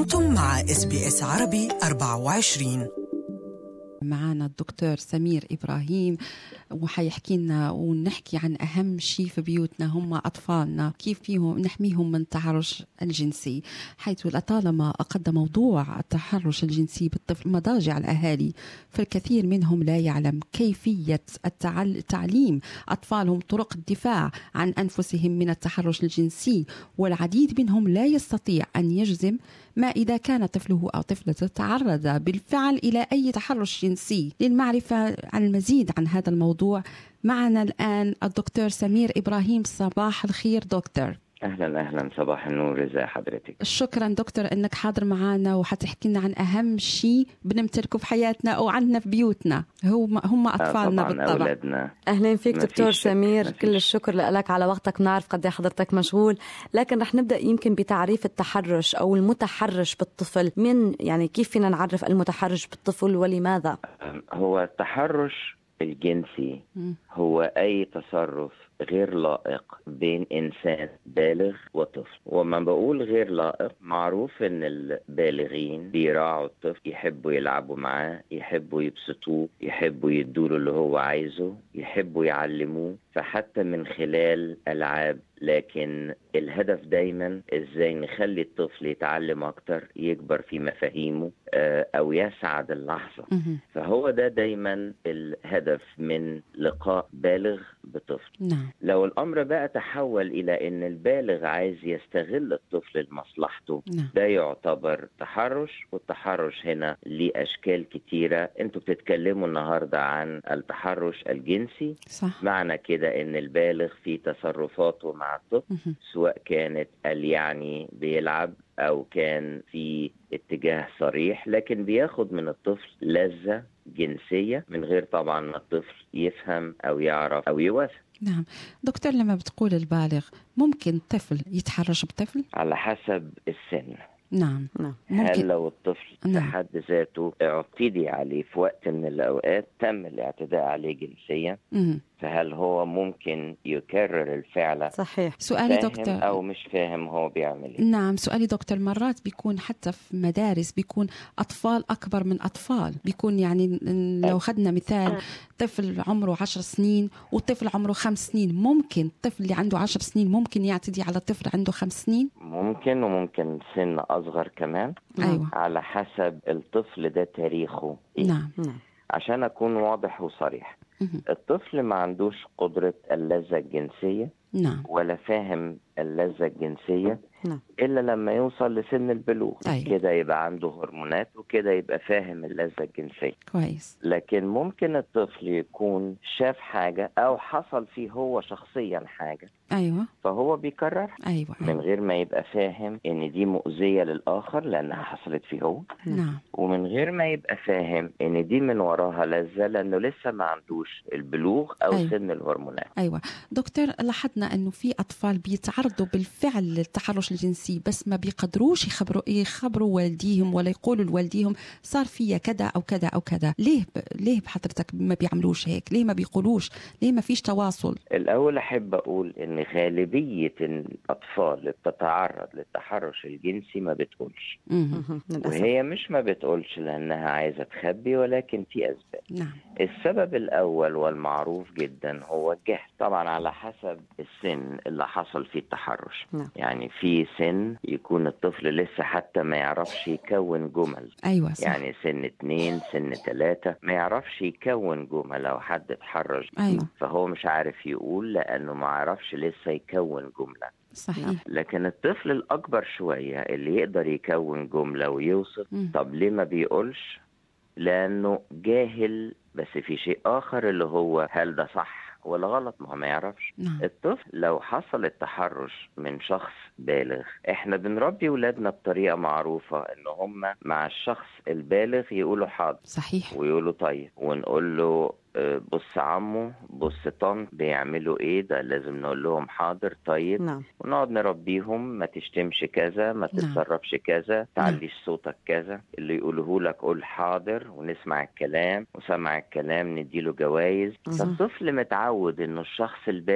أنتم مع اس بي اس عربي 24 معنا الدكتور سمير إبراهيم وحيحكي لنا ونحكي عن أهم شيء في بيوتنا هم أطفالنا كيف فيهم نحميهم من التحرش الجنسي حيث لطالما أقد موضوع التحرش الجنسي بالطفل مضاجع الأهالي فالكثير منهم لا يعلم كيفية التعل... تعليم أطفالهم طرق الدفاع عن أنفسهم من التحرش الجنسي والعديد منهم لا يستطيع أن يجزم ما إذا كان طفله أو طفلته تعرض بالفعل إلى أي تحرش جنسي للمعرفة عن المزيد عن هذا الموضوع معنا الآن الدكتور سمير إبراهيم صباح الخير دكتور اهلا اهلا صباح النور ازي حضرتك شكرا دكتور انك حاضر معنا وحتحكي لنا عن اهم شيء بنمتلكه في حياتنا او عندنا في بيوتنا هم هم اطفالنا طبعا بالطبع اولادنا اهلا فيك ما دكتور فيش شك، سمير ما فيش كل الشكر لك على وقتك بنعرف قد إيه حضرتك مشغول لكن رح نبدا يمكن بتعريف التحرش او المتحرش بالطفل من يعني كيف فينا نعرف المتحرش بالطفل ولماذا هو التحرش الجنسي مم. هو اي تصرف غير لائق بين انسان بالغ وطفل وما بقول غير لائق معروف ان البالغين بيراعوا الطفل يحبوا يلعبوا معاه يحبوا يبسطوه يحبوا يدوله اللي هو عايزه يحبوا يعلموه فحتى من خلال العاب لكن الهدف دايما ازاي نخلي الطفل يتعلم اكتر يكبر في مفاهيمه آه، او يسعد اللحظه مهم. فهو ده دايما الهدف من لقاء بالغ بطفل نعم لو الامر بقى تحول الى ان البالغ عايز يستغل الطفل لمصلحته نعم ده يعتبر تحرش والتحرش هنا ليه اشكال كتيره انتوا بتتكلموا النهارده عن التحرش الجنسي صح معنى كده ان البالغ في تصرفاته مع الطفل مهم. سواء كانت قال يعني بيلعب او كان في اتجاه صريح لكن بياخد من الطفل لذة جنسية من غير طبعا ما الطفل يفهم او يعرف او يوافق نعم دكتور لما بتقول البالغ ممكن طفل يتحرش بطفل على حسب السن نعم نعم هل ممكن لو الطفل في نعم. حد ذاته اعتدي عليه في وقت من الاوقات تم الاعتداء عليه جنسيا مهم. فهل هو ممكن يكرر الفعل صحيح سؤالي فاهم دكتور او مش فاهم هو بيعمل ايه نعم سؤالي دكتور مرات بيكون حتى في مدارس بيكون أطفال أكبر من أطفال بيكون يعني ن- لو خدنا مثال طفل عمره عشر سنين وطفل عمره خمس سنين ممكن الطفل اللي عنده عشر سنين ممكن يعتدي على طفل عنده خمس سنين ممكن وممكن سن اصغر كمان أيوة على حسب الطفل ده تاريخه إيه؟ نعم نعم عشان اكون واضح وصريح مهم. الطفل ما عندوش قدرة اللذة الجنسية نعم ولا فاهم اللذة الجنسية نعم. إلا لما يوصل لسن البلوغ أيوة. كده يبقى عنده هرمونات وكده يبقى فاهم اللذة الجنسية كويس لكن ممكن الطفل يكون شاف حاجة أو حصل فيه هو شخصيا حاجة أيوة فهو بيكررها أيوة, من أيوة. غير ما يبقى فاهم ان دي مؤذية للآخر لأنها حصلت فيه هو نعم ومن غير ما يبقى فاهم ان دي من وراها لذة لأنه لسه ما عندوش البلوغ أو أيوة. أيوة. سن الهرمونات أيوة دكتور لاحظنا أنه في أطفال بيتعرضوا بالفعل للتحرش الجنسي بس ما بيقدروش يخبروا يخبروا والديهم ولا يقولوا لوالديهم صار فيا كذا أو كذا أو كذا ليه ب... ليه بحضرتك ما بيعملوش هيك ليه ما بيقولوش ليه ما فيش تواصل الأول أحب أقول إن غالبية الأطفال اللي بتتعرض للتحرش الجنسي ما بتقولش مهم. مهم. للأسف وهي مش ما بتقولش لأنها عايزة تخبي ولكن في أسباب نعم السبب الأول والمعروف جدا هو الجهل طبعا على حسب السن اللي حصل فيه التحرش نعم. يعني في سن يكون الطفل لسه حتى ما يعرفش يكون جمل أيوة صح يعني سن اتنين سن تلاتة ما يعرفش يكون جمل لو حد اتحرش أيوة فهو مش عارف يقول لأنه ما عرفش لسه يكون جملة صحيح لكن الطفل الأكبر شوية اللي يقدر يكون جملة ويوصف مم. طب ليه ما بيقولش لأنه جاهل بس في شيء آخر اللي هو هل ده صح ولا غلط ما هو ما يعرفش نعم الطفل لو حصل التحرش من شخص بالغ احنا بنربي ولادنا بطريقة معروفة ان هم مع الشخص البالغ يقولوا حاضر صحيح ويقولوا طيب ونقول له آه، بص عمو بص طنط بيعملوا ايه ده لازم نقول لهم حاضر طيب نعم ونقعد نربيهم ما تشتمش كذا ما نعم. تتصرفش كذا تعليش صوتك كذا اللي يقوله لك قول حاضر ونسمع الكلام وسمع الكلام نديله جوائز مهم. فالطفل متعود انه الشخص البالغ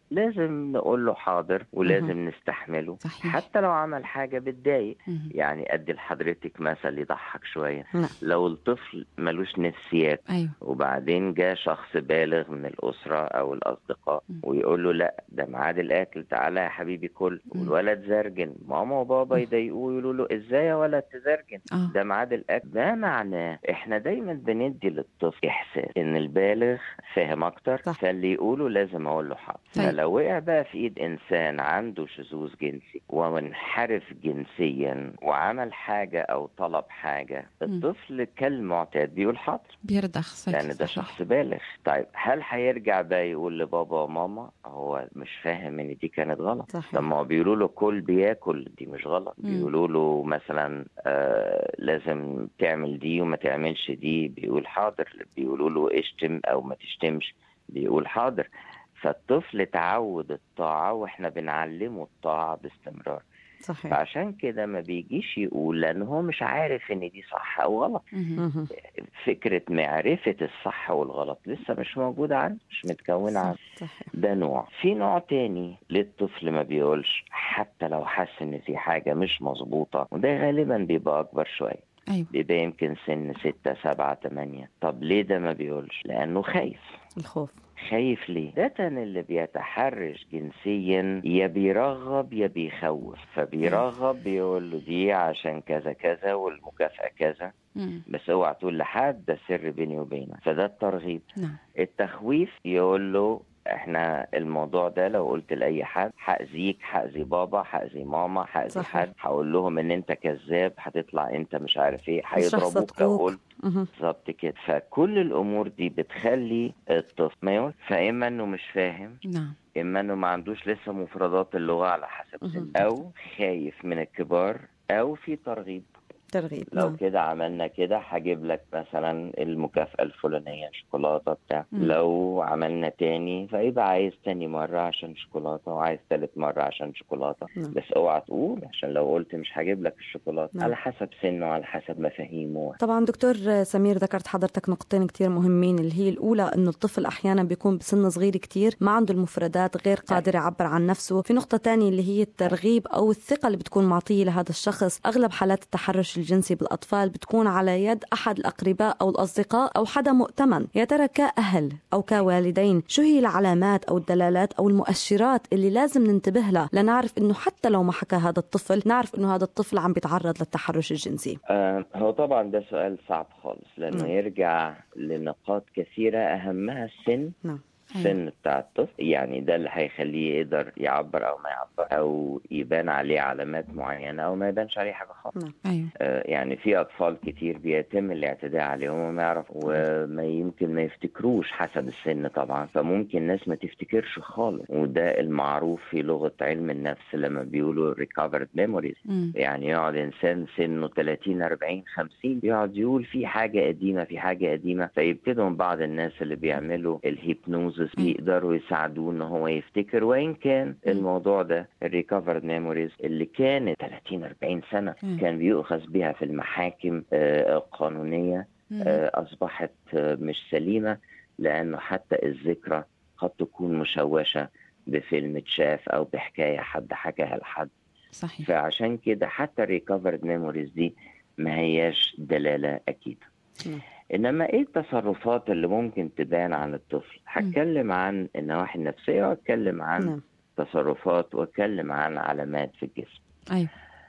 لازم نقول له حاضر ولازم نستحمله صحيح. حتى لو عمل حاجة بتضايق مهم. يعني أدي لحضرتك مثل يضحك شوية نعم. لو الطفل ملوش نفسيات ايوه وبعدين جاء شخص بالغ من الأسرة أو الأصدقاء مم. ويقول له لا ده ميعاد الأكل تعالى يا حبيبي كل مم. والولد زرجن ماما وبابا مم. يضايقوه يقولوا له إزاي يا ولد تزرجن اه ده ميعاد الأكل ده معناه إحنا دايما بندي للطفل إحساس إن البالغ فاهم أكتر صح. فاللي يقوله لازم أقول له حاضر طيب. فلو وقع بقى في إيد إنسان عنده شذوذ جنسي ومنحرف جنسيا وعمل حاجة أو طلب حاجة مم. الطفل كالمعتاد بيقول حاضر بيرضخ صحيح. لان ده صحيح. شخص بالغ طيب هل هيرجع بقى يقول لبابا وماما هو مش فاهم ان دي كانت غلط صحيح طب ما هو بيقولوا له كل بياكل دي مش غلط مم. بيقولوا له مثلا آه لازم تعمل دي وما تعملش دي بيقول حاضر بيقولوا له اشتم او ما تشتمش بيقول حاضر فالطفل تعود الطاعة واحنا بنعلمه الطاعة باستمرار صحيح فعشان كده ما بيجيش يقول لان هو مش عارف ان دي صح او غلط مهم. مهم. فكرة معرفة الصح والغلط لسه مش موجودة عنده مش متكونة عنده صحيح ده نوع في نوع تاني للطفل ما بيقولش حتى لو حس ان في حاجة مش مظبوطة وده غالبا بيبقى اكبر شوية ايوه بيبقى يمكن سن ستة سبعة تمانية طب ليه ده ما بيقولش لانه خايف الخوف خايف ليه؟ ده اللي بيتحرش جنسيا يا بيرغب يا بيخوف فبيرغب بيقول له دي عشان كذا كذا والمكافأة كذا مم. بس اوعى تقول لحد ده سر بيني وبينك فده الترغيب نعم التخويف يقول له احنا الموضوع ده لو قلت لاي حد هاذيك هاذي بابا هاذي ماما هاذي صحيح. حد هقول لهم ان انت كذاب هتطلع انت مش عارف ايه مش رح هيضربوك لو يصدقوك. قلت مهم. بالظبط كده فكل الامور دي بتخلي الطفل ما يقول فاما انه مش فاهم نعم اما انه ما عندوش لسه مفردات اللغه على حسب مهم. سنه او خايف من الكبار او في ترغيب ترغيب لو نعم. كده عملنا كده هجيب لك مثلا المكافأة الفلانية شوكولاتة بتاع مم. لو عملنا تاني فيبقى عايز تاني مرة عشان شوكولاتة وعايز تالت مرة عشان شوكولاتة نعم. بس اوعى تقول عشان لو قلت مش هجيب لك الشوكولاتة نعم. على حسب سنه على حسب مفاهيمه طبعا دكتور سمير ذكرت حضرتك نقطتين كتير مهمين اللي هي الأولى أنه الطفل أحيانا بيكون بسن صغير كتير ما عنده المفردات غير قادر يعبر عن نفسه في نقطة تانية اللي هي الترغيب أو الثقة اللي بتكون معطية لهذا الشخص أغلب حالات التحرش الجنسي بالأطفال بتكون على يد أحد الأقرباء أو الأصدقاء أو حدا مؤتمن يا ترى كأهل أو كوالدين شو هي العلامات أو الدلالات أو المؤشرات اللي لازم ننتبه لها لنعرف أنه حتى لو ما حكى هذا الطفل نعرف أنه هذا الطفل عم بيتعرض للتحرش الجنسي آه هو طبعا ده سؤال صعب خالص لأنه نعم. يرجع لنقاط كثيرة أهمها السن نعم السن بتاع الطفل يعني ده اللي هيخليه يقدر يعبر او ما يعبر او يبان عليه علامات معينه او ما يبانش عليه حاجه خالص نعم ايوه آه، يعني في اطفال كتير بيتم الاعتداء عليهم وما يعرف وما يمكن ما يفتكروش حسب السن طبعا فممكن ناس ما تفتكرش خالص وده المعروف في لغه علم النفس لما بيقولوا recovered memories مم. يعني يقعد انسان سنه 30 40 50 بيقعد يقول في حاجه قديمه في حاجه قديمه فيبتدوا بعض الناس اللي بيعملوا الهيبنوزس بيقدروا يساعدوه ان هو يفتكر وان كان الموضوع ده الريكفرد ميموريز اللي كانت 30 40 سنه مم. كان بيؤخذ بها في المحاكم آه، القانونيه مم. آه، اصبحت آه، مش سليمه لانه حتى الذكرى قد تكون مشوشه بفيلم اتشاف او بحكايه حد حكاها لحد صحيح فعشان كده حتى الريكفرد ميموريز دي ما هياش دلاله اكيد نعم. انما ايه التصرفات اللي ممكن تبان عن الطفل هتكلم عن النواحي النفسيه واتكلم عن نعم تصرفات واتكلم عن علامات في الجسم ايوه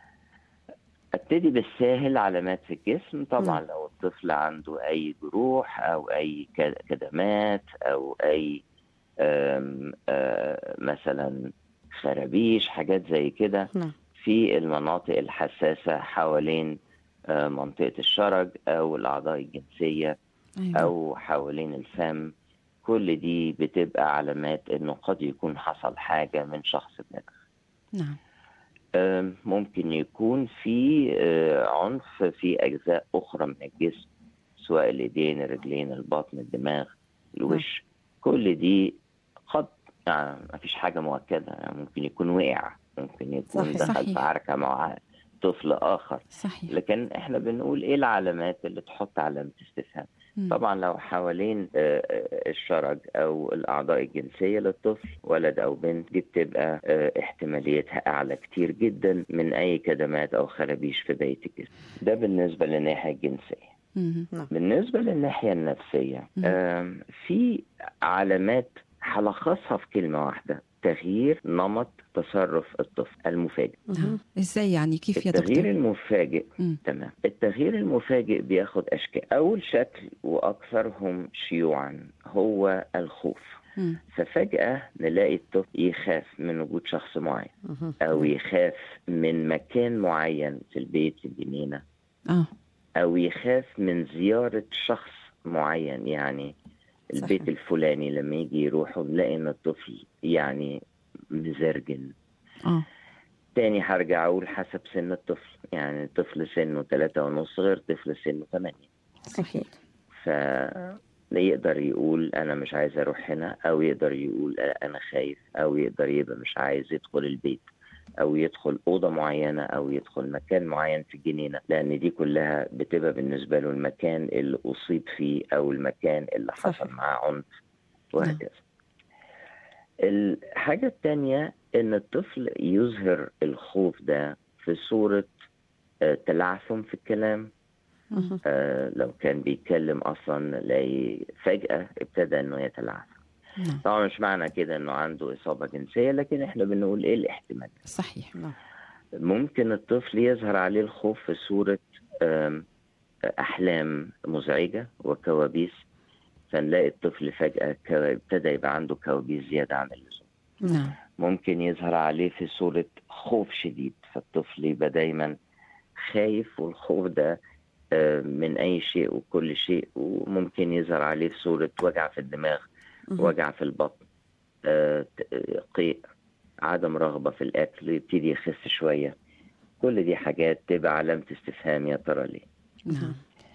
ابتدي بالساهل علامات في الجسم طبعا نعم. لو الطفل عنده اي جروح او اي ك- كدمات او اي آم، آه، مثلا خرابيش حاجات زي كده نعم في المناطق الحساسة حوالين آه، منطقة الشرج أو الأعضاء الجنسية ايوه أو حوالين الفم كل دي بتبقى علامات إنه قد يكون حصل حاجة من شخص بالغ نعم آم، ممكن يكون في آه، عنف في أجزاء أخرى من الجسم سواء الإيدين الرجلين البطن الدماغ الوش كل دي قد يعني ما فيش حاجة مؤكدة يعني ممكن يكون وقع ممكن يكون صحيح. دخل صحيح. في عركة مع طفل اخر صحيح لكن احنا بنقول ايه العلامات اللي تحط علامه استفهام مم. طبعا لو حوالين آه، آه، الشرج او الاعضاء الجنسيه للطفل ولد او بنت دي بتبقى آه، احتماليتها اعلى كتير جدا من اي كدمات او خرابيش في بيت الجسم ده بالنسبه للناحيه الجنسيه مم. بالنسبه للناحيه النفسيه مم. آم، في علامات هلخصها في كلمه واحده تغيير نمط تصرف الطفل المفاجئ نعم. ازاي يعني كيف يا التغيير دكتور المفاجئ مم. تمام التغيير المفاجئ بياخد اشكال اول شكل واكثرهم شيوعا هو الخوف مم. ففجأة نلاقي الطفل يخاف من وجود شخص معين أو يخاف من مكان معين في البيت في الجنينة اه أو يخاف من زيارة شخص معين يعني البيت صحيح. الفلاني لما يجي يروح نلاقي إن الطفل يعني مزرجن اه تاني هرجع أقول حسب سن الطفل يعني طفل سنه ثلاثة ونص غير طفل سنه ثمانية أكيد ف يقدر يقول انا مش عايز اروح هنا او يقدر يقول انا خايف او يقدر يبقى مش عايز يدخل البيت او يدخل اوضه معينه او يدخل مكان معين في الجنينه لان دي كلها بتبقى بالنسبه له المكان اللي اصيب فيه او المكان اللي حصل صحيح. معاه عنف وهكذا الحاجه الثانيه ان الطفل يظهر الخوف ده في صوره آه، تلعثم في الكلام مهم. آه، لو كان بيتكلم اصلا نلاقي فجاه ابتدى انه يتلعثم نعم طبعا مش معنى كده انه عنده اصابه جنسيه لكن احنا بنقول ايه الاحتمال صحيح ممكن الطفل يظهر عليه الخوف في صوره آم، احلام مزعجه وكوابيس فنلاقي الطفل فجاه كو- ابتدى يبقى عنده كوابيس زياده عن اللزوم نعم ممكن يظهر عليه في صورة خوف شديد فالطفل يبقى دايما خايف والخوف ده آه، من أي شيء وكل شيء وممكن يظهر عليه في صورة وجع في الدماغ مهم. وجع في البطن آه، ت- آه، قيء عدم رغبة في الأكل يبتدي يخس شوية كل دي حاجات تبقى علامة استفهام يا ترى ليه نعم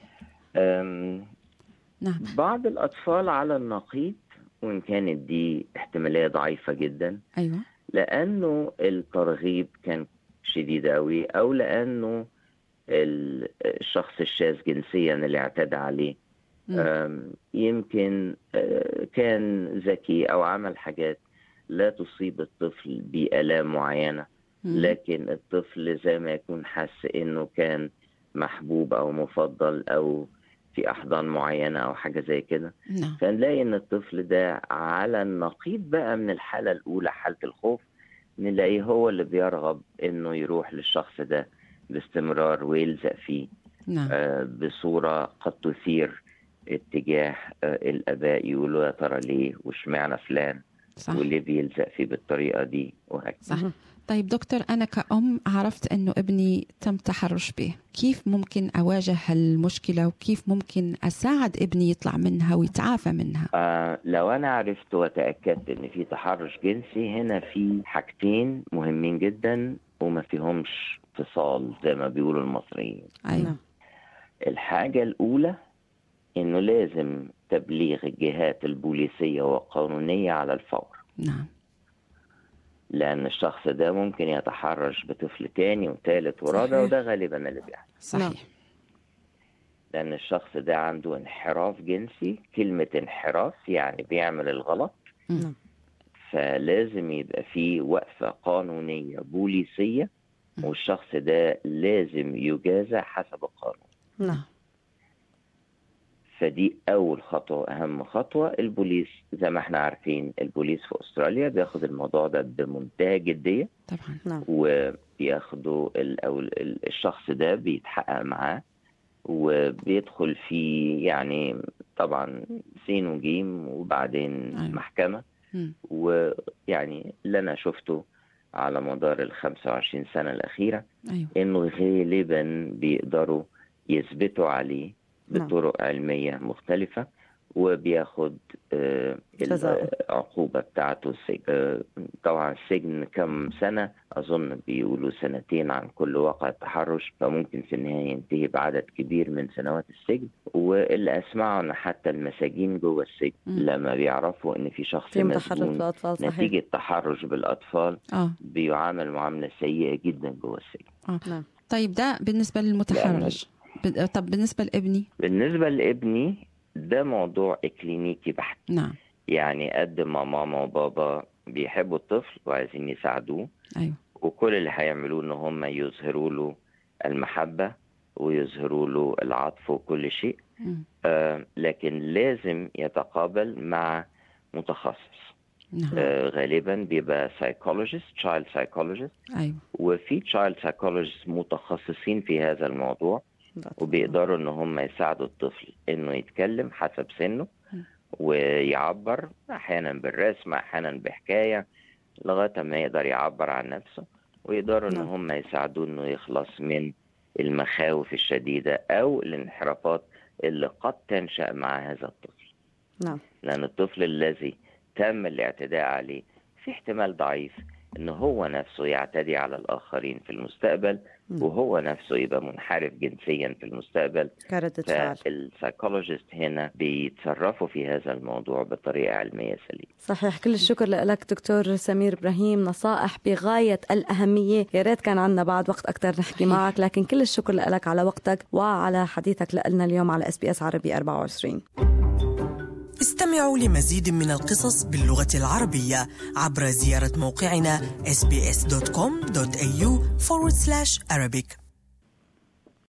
أم، نعم بعض الأطفال على النقيض وإن كانت دي احتمالية ضعيفة جدا ايوه لانه الترغيب كان شديد قوي او لانه ال- الشخص الشاذ جنسيا اللي اعتدى عليه مم. أم، يمكن آه، كان ذكي او عمل حاجات لا تصيب الطفل بآلام معينة مم. لكن الطفل زي ما يكون حس انه كان محبوب او مفضل او في احضان معينة او حاجة زي كده نعم فنلاقي ان الطفل ده على النقيض بقى من الحالة الاولى حالة الخوف نلاقيه هو اللي بيرغب انه يروح للشخص ده باستمرار ويلزق فيه نعم آه، بصورة قد تثير اتجاه آه، الاباء يقولوا يا ترى ليه واشمعنى فلان صح وليه بيلزق فيه بالطريقة دي وهكذا صح طيب دكتور أنا كأم عرفت أنه ابني تم تحرش به كيف ممكن أواجه هالمشكلة وكيف ممكن أساعد ابني يطلع منها ويتعافى منها آه لو انا عرفت وتاكدت ان في تحرش جنسي هنا في حاجتين مهمين جدا وما فيهمش فصال زي ما بيقولوا المصريين أيوة نعم. الحاجه الاولى انه لازم تبليغ الجهات البوليسيه والقانونيه على الفور نعم لان الشخص ده ممكن يتحرش بطفل تاني وتالت ورابع صحيح. وده غالبا اللي بيحصل صحيح لان الشخص ده عنده انحراف جنسي كلمه انحراف يعني بيعمل الغلط مم. فلازم يبقى في وقفة قانونية بوليسية والشخص ده لازم يجازى حسب القانون نعم فدي أول خطوة أهم خطوة البوليس زي ما احنا عارفين البوليس في أستراليا بياخد الموضوع ده بمنتهى الجدية طبعا نعم وبياخدوا ال- أو ال- الشخص ده بيتحقق معاه وبيدخل في يعني طبعا سين وجيم وبعدين أيوة. محكمة مم. ويعني اللي انا شفته على مدار ال 25 سنه الاخيره أيوة انه غالبا بيقدروا يثبتوا عليه نعم. بطرق علميه مختلفه وبياخد آه، جزاؤه. العقوبه بتاعته السجن آه، طبعا السجن كم سنه اظن بيقولوا سنتين عن كل واقع تحرش فممكن في النهايه ينتهي بعدد كبير من سنوات السجن واللي اسمعه ان حتى المساجين جوه السجن مم. لما بيعرفوا ان في شخص في متحرش مسجون بالأطفال صحيح نتيجة تحرش بالأطفال آه بيعامل معاملة سيئة جدا جوه السجن آه نعم طيب ده بالنسبة للمتحرش ب- طب بالنسبة لابني بالنسبة لابني ده موضوع إكلينيكي بحت نعم يعني قد ما ماما وبابا بيحبوا الطفل وعايزين يساعدوه أيوه وكل اللي هيعملوه ان هم يظهروا له المحبة ويظهروا له العطف وكل شيء مم. آه لكن لازم يتقابل مع متخصص نعم آه غالبا بيبقى psychologist child psychologist أيوه وفي child psychologist متخصصين في هذا الموضوع وبيقدروا ان هم يساعدوا الطفل انه يتكلم حسب سنه م. ويعبر احيانا بالرسم احيانا بحكايه لغايه ما يقدر يعبر عن نفسه ويقدروا ان نعم. هم يساعدوه انه يخلص من المخاوف الشديده او الانحرافات اللي قد تنشا مع هذا الطفل نعم لان الطفل الذي تم الاعتداء عليه في احتمال ضعيف ان هو نفسه يعتدي على الاخرين في المستقبل م. وهو نفسه يبقى منحرف جنسيا في المستقبل كردة فعل فالسايكولوجيست هنا بيتصرفوا في هذا الموضوع بطريقه علميه سليمه صحيح كل الشكر لك دكتور سمير ابراهيم نصائح بغايه الاهميه يا ريت كان عندنا بعد وقت اكثر نحكي معك لكن كل الشكر لك على وقتك وعلى حديثك لنا اليوم على اس بي اس عربي 24 استمعوا لمزيد من القصص باللغة العربية عبر زيارة موقعنا sbs.com.au forward slash Arabic